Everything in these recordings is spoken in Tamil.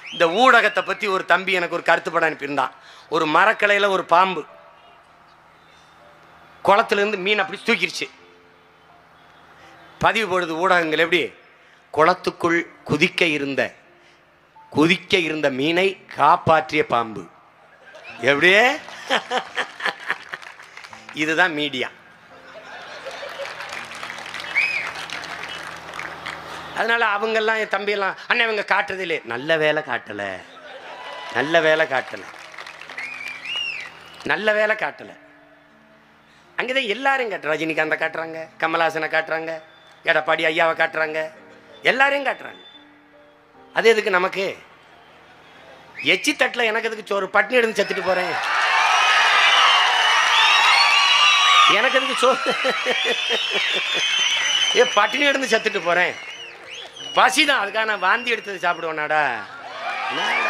இந்த ஊடகத்தை பற்றி ஒரு தம்பி எனக்கு ஒரு கருத்து படம் அனுப்பியிருந்தான் ஒரு மரக்கலையில் ஒரு பாம்பு குளத்துலேருந்து மீன் அப்படி தூக்கிருச்சு பதிவு போடுது ஊடகங்கள் எப்படி குளத்துக்குள் குதிக்க இருந்த குதிக்க இருந்த மீனை காப்பாற்றிய பாம்பு எப்படியே இதுதான் மீடியா அதனால அவங்கெல்லாம் என் தம்பியெல்லாம் அண்ணன் இவங்க காட்டுறதில்லே நல்ல வேலை காட்டலை நல்ல வேலை காட்டலை நல்ல வேலை காட்டலை அங்கேதான் எல்லாரும் காட்டுற ரஜினிகாந்தை காட்டுறாங்க கமல்ஹாசனை காட்டுறாங்க எடப்பாடி ஐயாவை காட்டுறாங்க எல்லாரையும் காட்டுறாங்க அது எதுக்கு நமக்கு எச்சி தட்டில் எனக்கு எதுக்கு சோறு பட்னி எடுத்து செத்துட்டு போறேன் எனக்கு எதுக்கு சோறு ஏ பட்டினி எடுத்து செத்துட்டு போறேன் பசிதான் அதுக்காக நான் வாந்தி எடுத்தது சாப்பிடுவேனாடா என்னடா?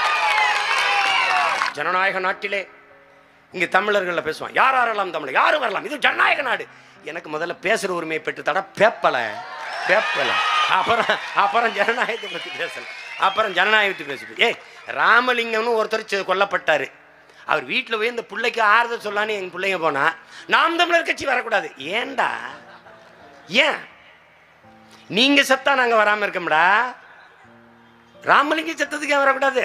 ஜனநாயக நாட்டிலே இங்கே தமிழர்களில் பேசுவான் யார் யாரெல்லாம் தமிழ் யாரும் வரலாம் இது ஜனநாயக நாடு எனக்கு முதல்ல பேசுகிற உரிமையை பெற்று தட பேப்பலை பேப்பலை அப்புறம் அப்புறம் ஜனநாயகத்தை பற்றி பேசல அப்புறம் ஜனநாயகத்தை பேசி ஏய் ராமலிங்கம்னு ஒருத்தர் செ- கொல்லப்பட்டாரு அவர் வீட்டில் போய் இந்த பிள்ளைக்கு ஆறுதல் சொல்லான்னு எங்கள் பிள்ளைங்க போனா நாம் தமிழர் கட்சி வரக்கூடாது ஏன்டா ஏன் நீங்க செத்தா நாங்க வராம இருக்கோம்டா ராமலிங்க செத்ததுக்கு ஏன் வரக்கூடாது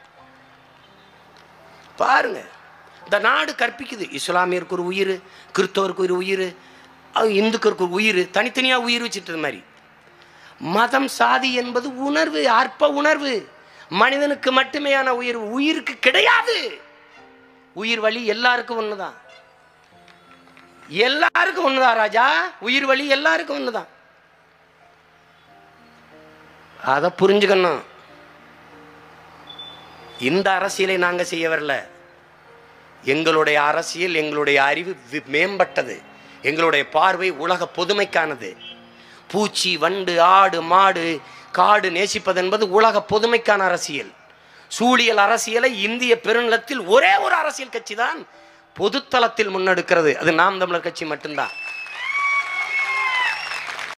பாருங்க இந்த நாடு கற்பிக்குது இஸ்லாமியருக்கு ஒரு உயிர் கிறிஸ்தவருக்கு ஒரு உயிர் அது இந்துக்களுக்கு ஒரு உயிர் தனித்தனியா உயிர் வச்சுட்டு மாதிரி மதம் சாதி என்பது உணர்வு அற்ப உணர்வு மனிதனுக்கு மட்டுமேயான உயிர் உயிருக்கு கிடையாது உயிர் வழி எல்லாருக்கும் ஒண்ணுதான் எல்லாருக்கும் ஒண்ணுதான் ராஜா உயிர் வழி எல்லாருக்கும் ஒண்ணுதான் அதை புரிஞ்சுக்கணும் இந்த அரசியலை நாங்க செய்ய வரல எங்களுடைய அரசியல் எங்களுடைய அறிவு வி- மேம்பட்டது எங்களுடைய பார்வை உலக பொதுமைக்கானது பூச்சி வண்டு ஆடு மாடு காடு நேசிப்பது என்பது உலக பொதுமைக்கான அரசியல் சூழியல் அரசியலை இந்திய பெருநிலத்தில் ஒரே ஒரு அரசியல் கட்சி தான் பொதுத்தளத்தில் முன்னெடுக்கிறது அது நாம் தமிழர் கட்சி மட்டும்தான்